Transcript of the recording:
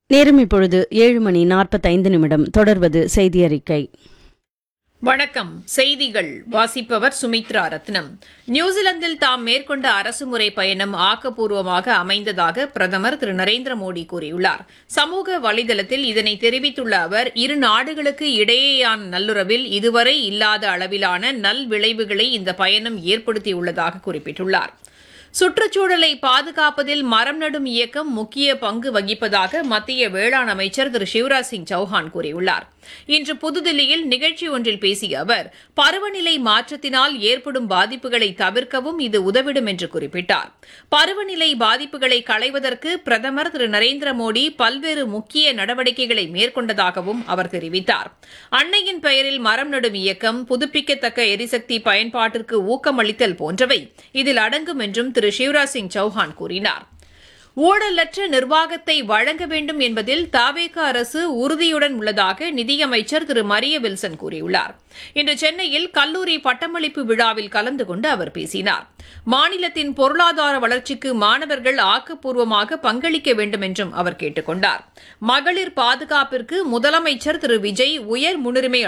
நேரம் இப்பொழுது ஏழு மணி நாற்பத்தைந்து நிமிடம் தொடர்வது செய்தி அறிக்கை வணக்கம் செய்திகள் வாசிப்பவர் சுமித்ரா ரத்னம் நியூசிலாந்தில் தாம் மேற்கொண்ட அரசுமுறை பயணம் ஆக்கப்பூர்வமாக அமைந்ததாக பிரதமர் திரு நரேந்திர மோடி கூறியுள்ளார் சமூக வலைதளத்தில் இதனை தெரிவித்துள்ள அவர் இரு நாடுகளுக்கு இடையேயான நல்லுறவில் இதுவரை இல்லாத அளவிலான நல் விளைவுகளை இந்த பயணம் ஏற்படுத்தியுள்ளதாக குறிப்பிட்டுள்ளார் சுற்றுச்சூழலை பாதுகாப்பதில் மரம் நடும் இயக்கம் முக்கிய பங்கு வகிப்பதாக மத்திய வேளாண் அமைச்சர் திரு சிவராஜ் சிங் சௌஹான் கூறியுள்ளார் இன்று புதுதில்லியில் நிகழ்ச்சி ஒன்றில் பேசிய அவர் பருவநிலை மாற்றத்தினால் ஏற்படும் பாதிப்புகளை தவிர்க்கவும் இது உதவிடும் என்று குறிப்பிட்டார் பருவநிலை பாதிப்புகளை களைவதற்கு பிரதமர் திரு நரேந்திர மோடி பல்வேறு முக்கிய நடவடிக்கைகளை மேற்கொண்டதாகவும் அவர் தெரிவித்தார் அன்னையின் பெயரில் மரம் நடும் இயக்கம் புதுப்பிக்கத்தக்க எரிசக்தி பயன்பாட்டிற்கு ஊக்கமளித்தல் போன்றவை இதில் அடங்கும் என்றும் திரு சிவராஜ் சிங் சௌஹான் கூறினார் ஊழலற்ற நிர்வாகத்தை வழங்க வேண்டும் என்பதில் தாவேக அரசு உறுதியுடன் உள்ளதாக நிதியமைச்சர் திரு மரிய வில்சன் கூறியுள்ளார் இன்று சென்னையில் கல்லூரி பட்டமளிப்பு விழாவில் கலந்து கொண்டு அவர் பேசினார் மாநிலத்தின் பொருளாதார வளர்ச்சிக்கு மாணவர்கள் ஆக்கப்பூர்வமாக பங்களிக்க வேண்டும் என்றும் அவர் கேட்டுக் கொண்டார் மகளிர் பாதுகாப்பிற்கு முதலமைச்சர் திரு விஜய் உயர் முன்னுரிமை